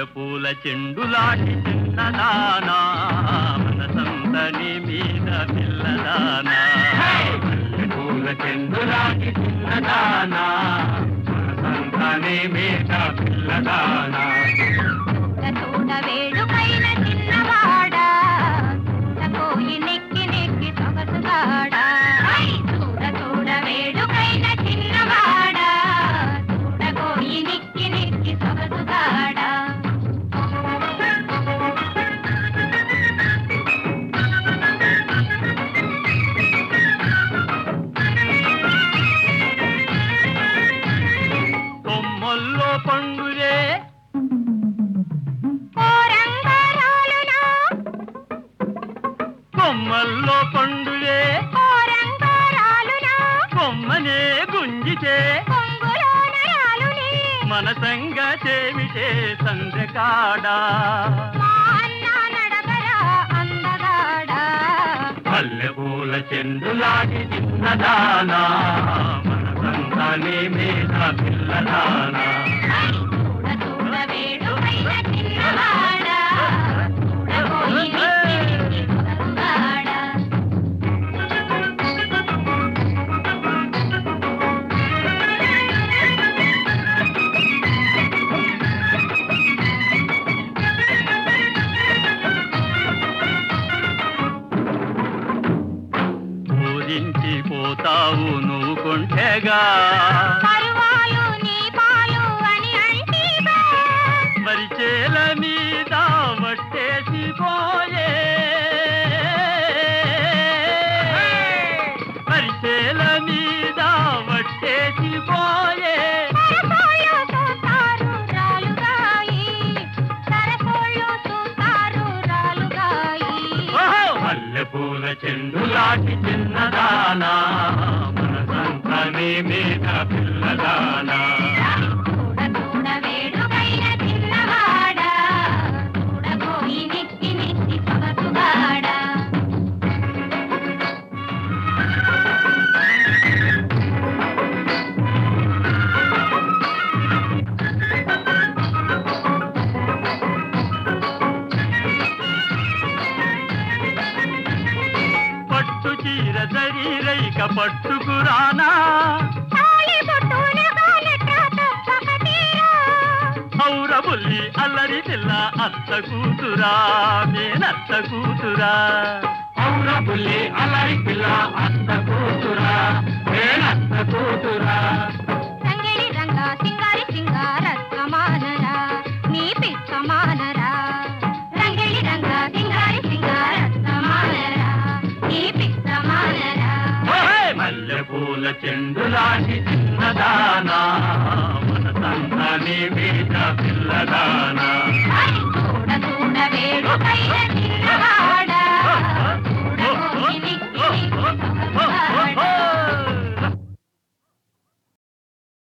మల్లెపూల చెండులాంటి చిన్నదానా మనసంతని మీద పిల్లదానా మల్లెపూల చెండులాంటి చిన్నదానా మనసంతని మీద పిల్లదానా చూడ వేడుకైన చిన్నవాడా కోయి నెక్కి నెక్కి సొగసుగాడా చూడ చూడ వేడుకైన చిన్నవాడా చూడ కోయి నెక్కి నెక్కి సొగసుగాడా కొమ్మల్లో పండులే ఓ రంగారాలునా కొమ్మల్లో పండులే ఓ రంగారాలునా కొమ్మనే గుంజితే కొంగులోన రాలుని మనసంగ చేమిటే సంద్రకాడా మా అన్న నడకరా అందగాడా మల్లెపూల చెండులాగి చిన్నదానా మనసంతానే మీద పిల్లదానా చూడ చూడ వేడుకైన చిన్నవాడా చూడ కోయి నెక్కి నెక్కి సొగసుగాడా పూరించి పోతావు నువ్వు కొంటెగా పరువాలు నీ పాలు అని అంటీగా మరిచేల మీద వట్టేసి పోయే మరిచేల మీద వట్టేసి పోయే సరసోళ్ళు చూస్తారు రాలుగాయి సరసోళ్ళు చూస్తారు రాలుగాయి ఓహో! మల్లెపూల చెండులాంటి చిన్నదానా మనసంతానే మీద పిల్లదానా చూడ చూడ వేడుకైన చిన్నవాడా చూడ కోయి నెక్కి నెక్కి సొగసుగాడా పట్టు చీర శరీరైక పట్టుకురానా తాళి బొట్టున కాలట తప్పక తీరా ఔర బుల్లి అల్లరి పిల్ల అత్త కూతురా నేనత్త కూతురా ఔర బుల్లి అల్లరి పిల్ల అత్త కూతురా నేనత్త కూతురా రంగిడి రంగా సింగారి సింగార సమానరా నీ పిచ్చమానరా రంగిడి రంగా సింగారి సింగార సమానరా నీ పిచ్చమానరా ఓహే! మల్లెపూల చెండులాంటి చిన్నదానా మన సంతాని మీద పిల్లదానా